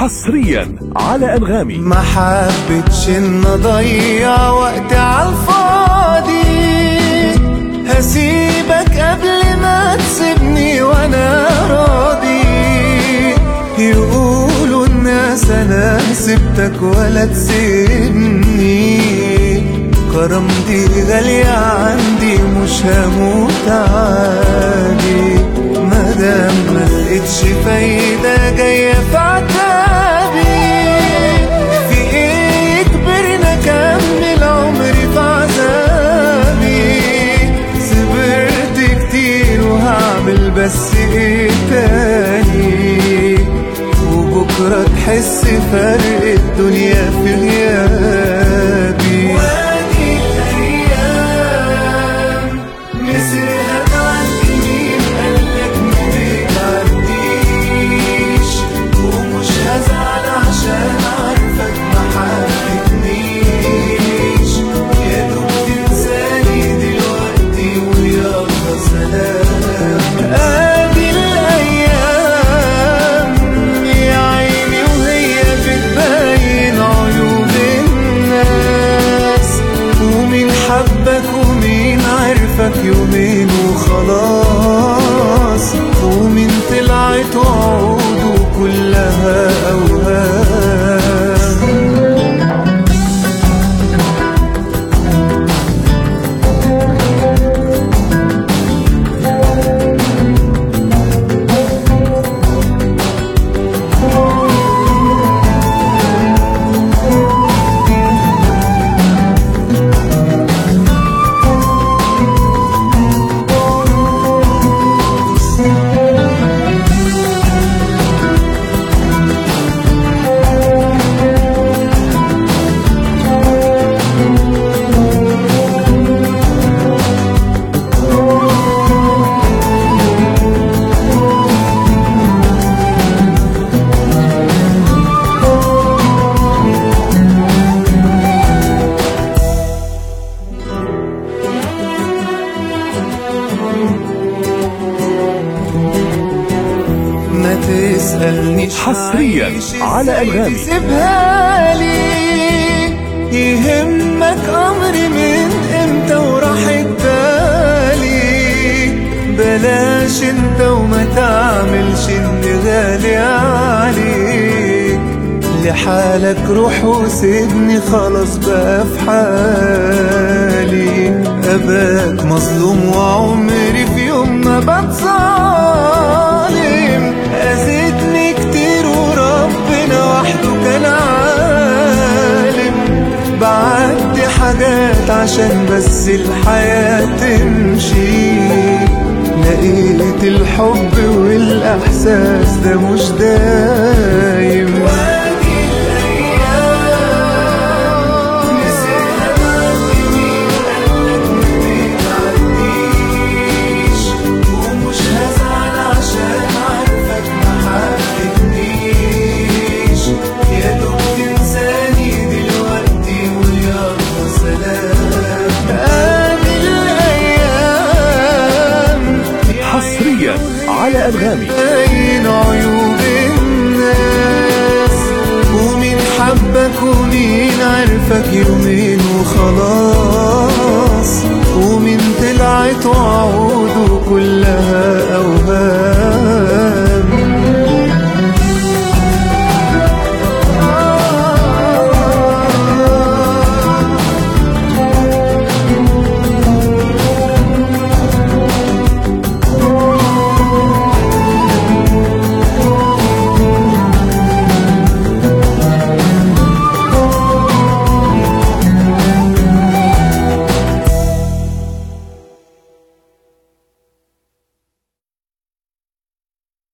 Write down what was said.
حصريا على أنغامي ما حبيتش ان اضيع وقت عالفاضي هسيبك قبل ما تسيبني وانا راضي يقولوا الناس انا سبتك ولا تسيبني كرامتي غالية عندي مش هموت عادي مادام ما لقيتش فايدة جاية في عتابي في ايه كبرنا كمل عمري في عذابي صبرت كتير وهعمل بس ايه تاني وبكرة تحس فرق الدنيا في غيابي وادي الأيام مسرها تعدي مين قالك ما بتعديش ومش هزعل عشان عارفك ما حبتنيش يا دوب تنساني دلوقتي ويلا سلام ادي الايام يا عيني وهي بتبين عيوب الناس ومين حبك ومين عرفك يومين وخلاص ومين طلعت وعوده كلها اوهام ما تسألنيش حصرياً عايش على إزاي أنغامي. تسيبها لي يهمك أمري من امتى وراحت بالي بلاش انت وما تعملش اني غالي عليك لحالك روح وسيبني خلاص بقى في حالي أباك مظلوم وعمري في يوم ما بتظالم أذيتني كتير وربنا وحده كان عالم بعدي حاجات عشان بس الحياة تمشي لقيت الحب والإحساس ده مش دايم وادي الأيام نسيها معدي مين قالك ما بتعديش ومش هزعل عشان عارفك ما حبتنيش يا دوب تنساني دلوقتي ويلا سلام آمن الأيام حصرياً على أنغامي.